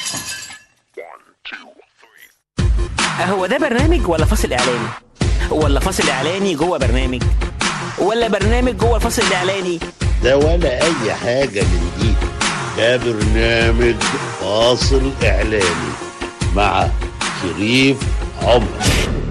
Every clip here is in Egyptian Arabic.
هو ده برنامج ولا فاصل اعلاني ولا فاصل اعلاني جوه برنامج ولا برنامج جوه الفاصل الاعلاني ده ولا اي حاجة من دي ده برنامج فاصل اعلاني مع شريف عمر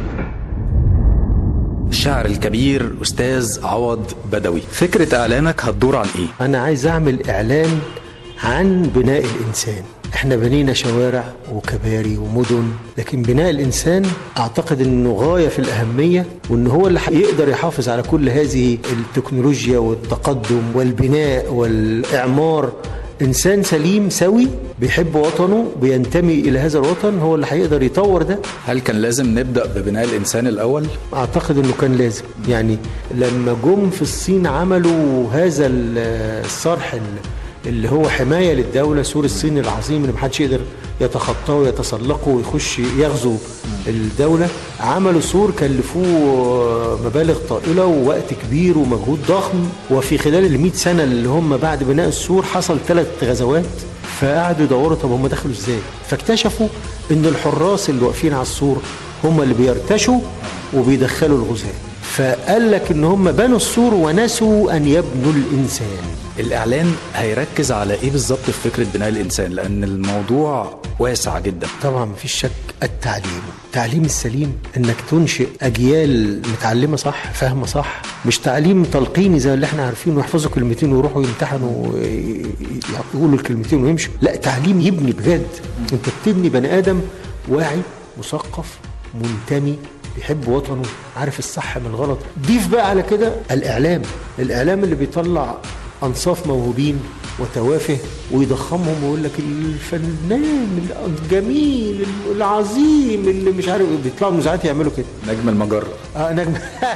الشاعر الكبير أستاذ عوض بدوي فكرة إعلانك هتدور عن إيه؟ أنا عايز أعمل إعلان عن بناء الإنسان احنا بنينا شوارع وكباري ومدن لكن بناء الانسان اعتقد انه غايه في الاهميه وان هو اللي يقدر يحافظ على كل هذه التكنولوجيا والتقدم والبناء والاعمار انسان سليم سوي بيحب وطنه بينتمي الى هذا الوطن هو اللي هيقدر يطور ده هل كان لازم نبدأ ببناء الإنسان الأول؟ اعتقد انه كان لازم يعني لما جم في الصين عملوا هذا ال- الصرح ال- اللي هو حمايه للدوله سور الصين العظيم اللي محدش يقدر يتخطاه ويتسلقه ويخش يغزو الدوله عملوا سور كلفوه مبالغ طائله ووقت كبير ومجهود ضخم وفي خلال ال 100 سنه اللي هم بعد بناء السور حصل ثلاث غزوات فقعدوا يدوروا طب هم دخلوا ازاي فاكتشفوا ان الحراس اللي واقفين على السور هم اللي بيرتشوا وبيدخلوا الغزاة فقال لك ان هم بنوا السور ونسوا ان يبنوا الانسان الإعلان هيركز على إيه بالظبط في فكرة بناء الإنسان؟ لأن الموضوع واسع جدا طبعا مفيش شك التعليم التعليم السليم انك تنشئ اجيال متعلمه صح فاهمه صح مش تعليم تلقيني زي اللي احنا عارفينه يحفظوا كلمتين ويروحوا يمتحنوا ويقولوا الكلمتين ويمشوا لا تعليم يبني بجد انت بتبني بني ادم واعي مثقف منتمي بيحب وطنه عارف الصح من الغلط ضيف بقى على كده الاعلام الاعلام اللي بيطلع انصاف موهوبين وتوافه ويضخمهم ويقول لك الفنان الجميل العظيم اللي مش عارف بيطلعوا المذيعات يعملوا كده نجم المجرة اه نجم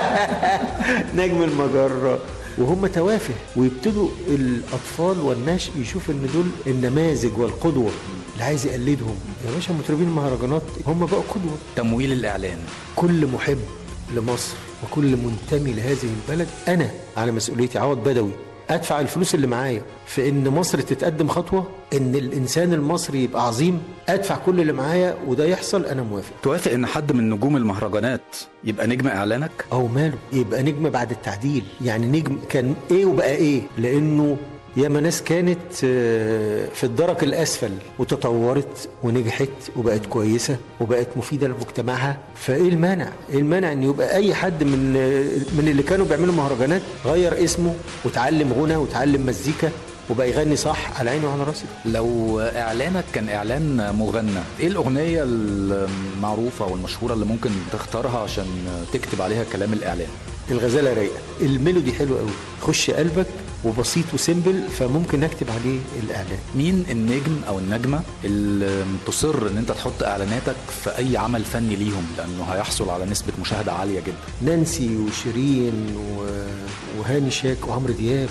نجم المجرة وهم توافه ويبتدوا الاطفال والنشء يشوف ان دول النماذج والقدوه اللي عايز يقلدهم يا باشا مطربين المهرجانات هم بقوا قدوه تمويل الإعلان كل محب لمصر وكل منتمي لهذه البلد انا على مسؤوليتي عوض بدوي ادفع الفلوس اللي معايا في ان مصر تتقدم خطوه ان الانسان المصري يبقى عظيم ادفع كل اللي معايا وده يحصل انا موافق توافق إن حد من نجوم المهرجانات يبقى نجم إعلانك؟ او ماله يبقى نجم بعد التعديل يعني نجم كان ايه وبقى ايه لانه ياما ناس كانت آه، في الدرك الاسفل وتطورت ونجحت وبقت كويسه وبقت مفيده لمجتمعها فايه المانع؟ ايه المانع ان يبقى اي حد من آه، من اللي كانوا بيعملوا مهرجانات غير اسمه وتعلم غنى وتعلم مزيكا وبقى يغني صح على عيني وعلى راسي لو إعلانك كان إعلان مغنى إيه الأغنية المعروفة والمشهورة اللي ممكن تختارها عشان تكتب عليها كلام الإعلان؟ الغزاله رايقه الميلودي حلو قوي خش قلبك وبسيط وسيمبل فممكن اكتب عليه الاعلان مين النجم او النجمه اللي تصر ان انت تحط اعلاناتك في اي عمل فني ليهم لانه هيحصل على نسبه مشاهده عاليه جدا نانسي وشيرين و- وهاني شاك وعمرو دياب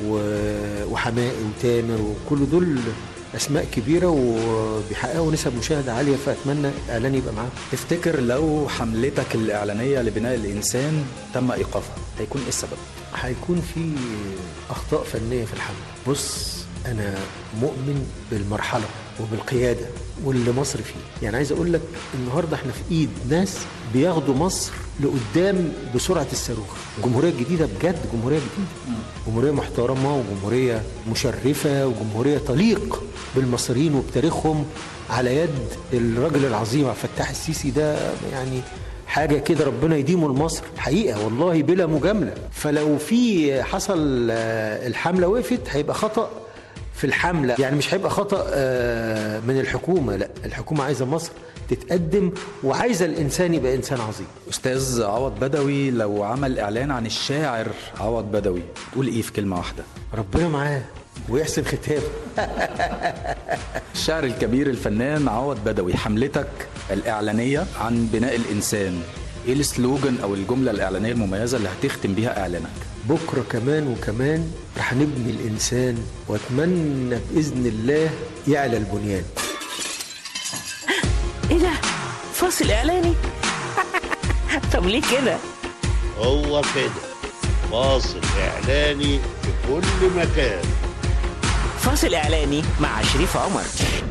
و- وحماقي وتامر وكل دول اسماء كبيره وبيحققوا نسب مشاهده عاليه فاتمنى اعلان يبقى معاهم تفتكر لو حملتك الاعلانيه لبناء الانسان تم ايقافها هيكون ايه السبب هيكون في اخطاء فنيه في الحمل بص انا مؤمن بالمرحله وبالقياده واللي مصر فيه يعني عايز اقول لك النهارده احنا في ايد ناس بياخدوا مصر لقدام بسرعه الصاروخ الجمهوريه الجديده بجد جمهوريه جديده جمهوريه محترمه وجمهوريه مشرفه وجمهوريه تليق بالمصريين وبتاريخهم على يد الراجل العظيم عبد الفتاح السيسي ده يعني حاجه كده ربنا يديمه لمصر حقيقه والله بلا مجامله فلو في حصل آه، الحمله وقفت هيبقى خطا في الحمله يعني مش هيبقى خطا آه، من الحكومه لا الحكومه عايزه مصر تتقدم وعايزه الانسان يبقى انسان عظيم استاذ عوض بدوي لو عمل اعلان عن الشاعر عوض بدوي تقول ايه في كلمه واحده ربنا معاه ويحسن ختامه الشاعر الكبير الفنان عوض بدوي حملتك الإعلانية عن بناء الإنسان إيه السلوجن أو الجملة الإعلانية المميزة اللي هتختم بيها إعلانك بكره كمان وكمان رح نبني الانسان واتمنى باذن الله يعلى البنيان ايه ده فاصل اعلاني طب ليه كده هو كده فاصل اعلاني في كل مكان فاصل اعلاني مع شريف عمر